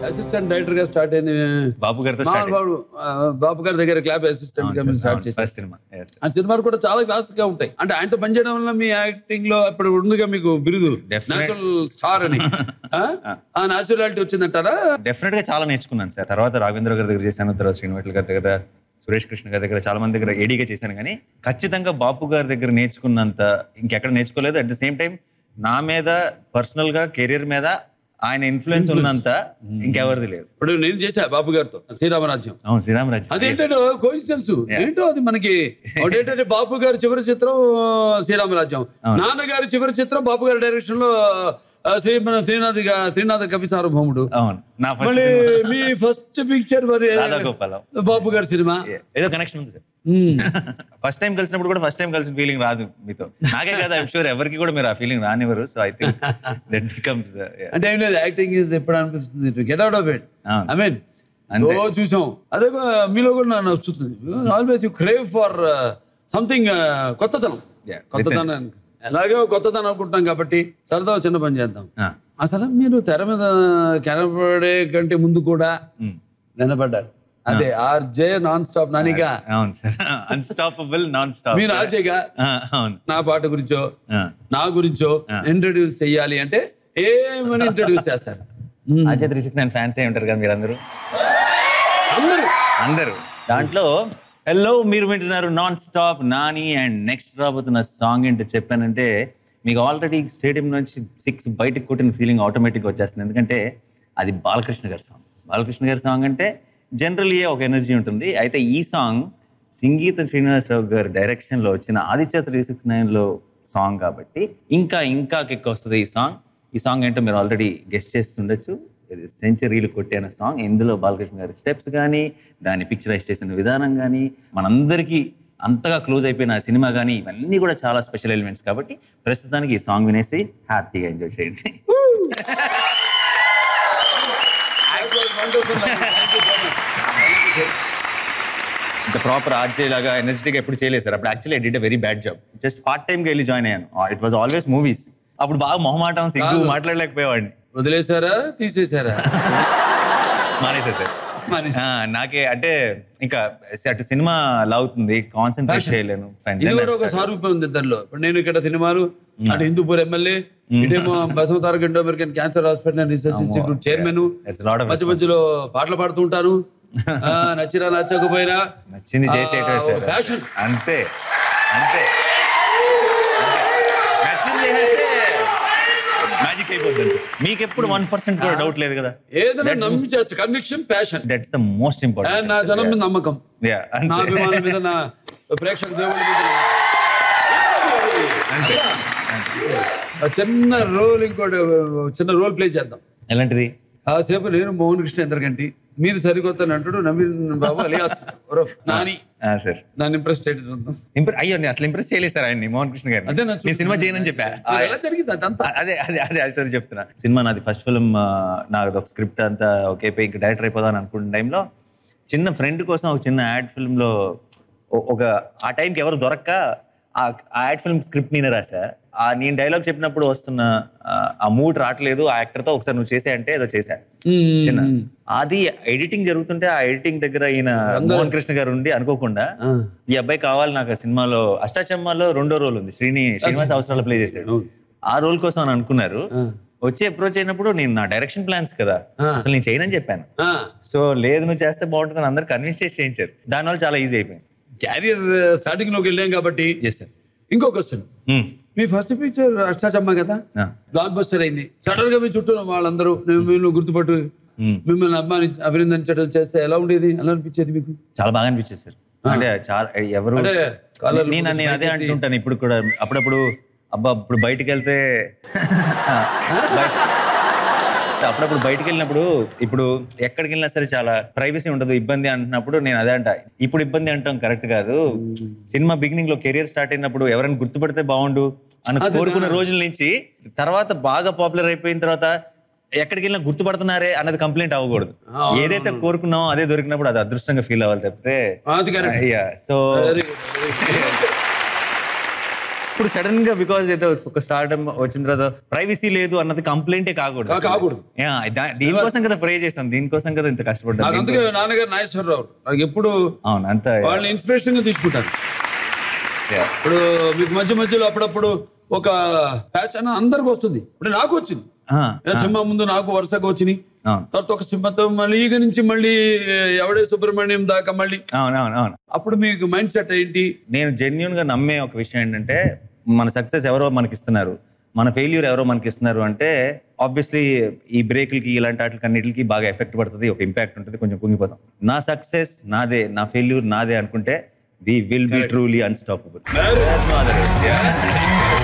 Assistant director గా start అయింది బాబు గారితో స్టార్ట్ మహానుభావుడు, ఆ, బాబు గారి దగ్గర క్లాప్ అసిస్టెంట్ గా మీరు స్టార్ట్ చేశారు ఫస్ట్ సినిమా yes. ఆ సినిమాలు కూడా చాలా క్లాస్ గా ఉంటాయి అంటే ఆయనతో పనిచేయడం వల్ల మీ యాక్టింగ్ లో ఇప్పుడు ఉందిగా మీకు బిరుదు Definite. నేచురల్ స్టార్ అని ఆ? ఆ న్యాచురాలిటీ వచ్చిందంటారా డెఫినెట్ గా చాలా నేర్చుకున్నాను సార్ తర్వాత రాఘవేంద్ర గారి దగ్గర చేశాను తర్వాత శ్రీనివాట్ల గారి దగ్గర సురేష్ కృష్ణ గారి దగ్గర చాలా మంది దగ్గర ఏడీగా చేశాను కానీ ఖచ్చితంగా బాపు గారి దగ్గర నేర్చుకున్నంత ఇంకెక్కడ నేర్చుకోలేదు అట్ ద సేమ్ టైం నా మీద పర్సనల్ గా కెరీర్ మీద ఆయన ఇన్ఫ్లుయెన్స్ ఉన్నంత ఇంకెవరిది లేదు ఇప్పుడు నేను చేశా బాబు గారితో శ్రీరామరాజ్యం అవును శ్రీరామరాజు అదేంటంటే కోయిన్సిడెన్స్ ఏంటో అది మనకి ఒకటేంటంటే బాపు గారి చివరి చిత్రం శ్రీరామరాజ్యం నాన్నగారి చివరి చిత్రం బాపు గారి డైరెక్షన్ లో ఆ, శ్రీ మన శ్రీనాథ్ గా- శ్రీనాథ్ కవి సార్వభౌముడు అవును నా ఫస్ట్ మళ్ళీ మీ ఫస్ట్ పిక్చర్ మరి రాధాగోపాలం బాపు గారి సినిమా ఏదో కనెక్షన్ ఉంది సార్ ఫస్ట్ టైం కలిసినప్పుడు కూడా ఫస్ట్ టైం కలిసిన ఫీలింగ్ రాదు మీతో నాకే కదా ఐమ్ షూర్ ఎవరికి కూడా మీరు ఆ ఫీలింగ్ రానివ్వరు so I think that becomes అంటే ఏం లేదు యాక్టింగ్ ఇస్ ఎప్పుడు అనిపిస్తుంది గెట్ అవుట్ ఆఫ్ ఇట్ అవును. ఐ మీన్ అంతే. ఓ చూసాం అదే కూడా మీలో కూడా నాకు వస్తుంది always you crave for something కొత్తతనం Yeah, కొత్తతనం ఎలాగో కొత్తతనం అనుకుంటాం కాబట్టి సరదా చిన్న పని చేద్దాం అసలు మీరు తెర మీద కనపడే కంటే ముందు కూడా నిలబడ్డారు అదే ఆర్జే నాన్ స్టాప్ నానిగా అవును సార్ అన్స్టాపబుల్ నాన్ స్టాప్ మీరు ఆర్జేగా అవును నా పాట గురించో ఆ. నా గురించో ఇంట్రడ్యూస్ చెయ్యాలి అంటే ఏమని ఇంట్రడ్యూస్ చేస్తారు Ajay three six nine fans ఏ ఉంటారు కదా మీరందరూ అందరూ అందరూ దాంట్లో హలో మీరు వింటున్నారు non stop Nani and next రాబోతున్న సాంగ్ ఏంటో చెప్పానంటే మీకు ఆల్రెడీ స్టేడియం నుంచి సిక్స్ బయటకు కొట్టిన ఫీలింగ్ ఆటోమేటిక్గా వచ్చేస్తుంది ఎందుకంటే అది బాలకృష్ణ గారి సాంగ్ బాలకృష్ణ గారి సాంగ్ అంటే జనరల్లీ ఒక ఎనర్జీ ఉంటుంది అయితే ఈ సాంగ్ సంగీత శ్రీనివాసరావు గారి డైరెక్షన్లో వచ్చిన ఆదిత్య త్రీ సిక్స్ నైన్లో సాంగ్ కాబట్టి ఇంకా ఇంకా కిక్ వస్తుంది ఈ సాంగ్ ఈ సాంగ్ ఏంటో మీరు ఆల్రెడీ గెస్ట్ చేస్తుండొచ్చు ఇది సెంచరీలు కొట్టిన సాంగ్ ఇందులో బాలకృష్ణ గారి స్టెప్స్ కానీ దాన్ని పిక్చరైజ్ చేసిన విధానం కానీ మనందరికీ అంతగా క్లోజ్ అయిపోయిన ఆ సినిమా కానీ ఇవన్నీ కూడా చాలా స్పెషల్ ఎలిమెంట్స్ కాబట్టి ప్రస్తుతానికి ఈ సాంగ్ వినేసి హ్యాపీగా ఎంజాయ్ చేయండి ఇంత ప్రాపర్ ఆర్జే లాగా ఎనర్జెటిక్ ఎప్పుడు చేయలేదు సార్ అప్పుడు actually I did a very bad job just part టైంకి వెళ్ళి జాయిన్ అయ్యాను ఇట్ వాజ్ ఆల్వేస్ మూవీస్ అప్పుడు బాగా మొహమాటం సిగ్గు మాట్లాడలేకపోయేవాడిని వదిలేశారా తీసేశారా మానేసా సార్ మానేసా. ఆ, నాకే అంటే ఇంకా అటు సినిమా లాగుతుంది కాన్సన్ట్రేట్ చేయలేను Fine. ఇది Then కూడా I ఒక started. సారూప్యం ఉంది ఇద్దరిలో ఇప్పుడు నేను ఇక్కడ సినిమాలు అటు హిందూపూర్ ఎమ్మెల్యే ఇటేమో Basavataraka Indo American cancer hospital and research institute chairman It's a lot of మధ్య మధ్యలో పాటలు పాడుతూ ఉంటాను ఆ, నచ్చినా నచ్చకపోయినా నచ్చింది చేసేయటమే సార్ ప్యాషన్ అంతే అంతే అంతే. నచ్చింది చేసేస్తే మ్యాజిక్ అయిపోద్ది అంతే. మీకు ఎప్పుడు వన్ పర్సెంట్ కూడా డౌట్ లేదు కదా ఏదైనా నమ్మి చేస్తా conviction passion that's the most important నా జనం మీద నమ్మకం యా నా అంతే అభిమానుల మీద నా ప్రేక్షక దేవుడి మీద అంతే ఆ చిన్న రోల్ ఇంకోటి చిన్న రోల్ ప్లే చేద్దాం ఎలాంటిది కాసేపు నేను మోహన్ కృష్ణ ఎందరికంటి మీరు సరికొత్త నటుడు నవీన్ బాబు అలియాస్ ఉరఫ్ నాని సార్ నన్ను ఇంప్రెస్ చేయడం ఇంప్రెస్ అయ్యో నేను అసలు ఇంప్రెస్ చేయలేదు సార్ ఆయన్ని మోహన్ కృష్ణ గారిని అదే నా నేను సినిమా చేయనని చెప్పా మరి ఎలా జరిగింది అదంతా అదే అదే అదే ఆ స్టోరీ చెప్తున్నా సినిమా నాది ఫస్ట్ ఫిల్మ్ నాకు ఒక స్క్రిప్ట్ అంతా ఓకే పోయి ఇంకా డైరెక్టర్ అయిపోదాం అని అనుకున్న టైంలో చిన్న ఫ్రెండ్ కోసం ఒక చిన్న యాడ్ ఫిల్మ్లో ఒక ఆ టైంకి ఎవరు దొరక్క ఆ ఆ యాడ్ ఫిల్మ్ స్క్రిప్ట్ నేనే రాసా ఆ నేను డైలాగ్ చెప్పినప్పుడు వస్తున్న ఆ, ఆ మూడ్ రావట్లేదు ఆ యాక్టర్తో ఒకసారి నువ్వు చేసే అంటే ఏదో చేశా చిన్న అది ఎడిటింగ్ జరుగుతుంటే ఆ ఎడిటింగ్ దగ్గర ఈయన మోహన్ కృష్ణ గారు ఉండి అనుకోకుండా ఈ అబ్బాయి కావాలి నాకు ఆ సినిమాలో అష్టాచమ్మాలో రెండో రోల్ ఉంది శ్రీని శ్రీనివాస్ అవసరాలు ప్లే చేశాడు ఆ రోల్ కోసం అని అనుకున్నారు వచ్చి అప్రోచ్ అయినప్పుడు నేను నా డైరెక్షన్ ప్లాన్స్ కదా అసలు నేను చేయనని చెప్పాను ఆ, సో లేదు నువ్వు చేస్తే బాగుంటుంది అందరు కన్విన్స్ చేసి చేయించారు దానివల్ల చాలా ఈజీ అయిపోయింది క్యారియర్ స్టార్టింగ్ లోకి వెళ్ళాం కాబట్టి ఎస్ సార్ ఇంకో క్వశ్చన్ మీ ఫస్ట్ పిక్చర్ అష్టాచమ్మ కదా ఆ. బ్లాక్ బస్టర్ అయింది సడన్ గా మీ చుట్టూ ఉన్న వాళ్ళందరూ నేను మిమ్మల్ని గుర్తుపట్టు మిమ్మల్ని అభిమాని అభినందించడం చేస్తే ఎలా ఉండేది ఎలా అనిపించేది మీకు చాలా బాగా అనిపించింది సార్ అంటే చాలా ఎవరు అంటే కాలర్లు నేను నేను అదే అంటుంటాను ఇప్పుడు కూడా అప్పుడప్పుడు అబ్బా ఇప్పుడు బయటికి వెళ్తే బయట- అప్పుడప్పుడు బయటికి వెళ్ళినప్పుడు ఇప్పుడు ఎక్కడికి వెళ్ళినా సరే చాలా ప్రైవసీ ఉండదు ఇబ్బంది అంటున్నప్పుడు నేను అదే అంట ఇప్పుడు ఇబ్బంది అంటాం కరెక్ట్ కాదు సినిమా బిగినింగ్ లో కెరియర్ స్టార్ట్ అయినప్పుడు ఎవరైనా గుర్తుపడితే బాగుండు అని కోరుకున్న రోజుల నుంచి తర్వాత బాగా పాపులర్ అయిపోయిన తర్వాత ఎక్కడికి వెళ్ళినా గుర్తుపడుతున్నారే అన్నది కంప్లైంట్ అవ్వకూడదు ఏదైతే కోరుకున్నామో అదే దొరికినప్పుడు అది అదృష్టంగా ఫీల్ అవ్వాలి తప్పితే అది correct. అయ్యా so Very good, very good. ఇప్పుడు సడన్ గా బికాజ్ ఏదో ఒక స్టార్డమ్ వచ్చిన తర్వాత ప్రైవసీ లేదు అన్నది కంప్లైంటే కాకూడదు కా- కాకూడదు. Yeah, దా- దీనికోసం కదా ప్రే చేస్తాం దీనికోసం కదా ఇంత నాకు కష్టపడ్డాను అందుకే నాన్నగారు నాగేశ్వరరావు నాకు ఎప్పుడు అవును అంత వాళ్ళని ఇన్స్పిరేషన్ గా తీసుకుంటాను Yeah. ఇప్పుడు మీకు మధ్య మధ్యలో అప్పుడప్పుడు ఒక ప్యాచ్ అని అందరికి వస్తుంది ఇప్పుడు నాకు వచ్చింది ఆ, ఏ సింహ ముందు నాకు వరుసగా వచ్చినాయి అవును. తర్వాత ఒక సింహతో మళ్ళీ ఈగ నుంచి మళ్ళీ ఎవడే సుబ్రహ్మణ్యం దాకా మళ్ళీ అవును అవును అవును అప్పుడు మీకు మైండ్ సెట్ ఏంటి నేను జెన్యున్ గా నమ్మే ఒక విషయం ఏంటంటే మన సక్సెస్ ఎవరో మనకి ఇస్తున్నారు మన ఫెయిల్యూర్ ఎవరో మనకి ఇస్తున్నారు అంటే ఆబ్వియస్లీ ఈ బ్రేకులకి ఇలాంటి వాటికి అన్నిటికి బాగా ఎఫెక్ట్ పడుతుంది ఒక ఇంపాక్ట్ ఉంటుంది కొంచెం కుంగిపోతాం నా సక్సెస్ నాదే నా ఫెయిల్యూర్ నాదే అనుకుంటే we will be truly unstoppable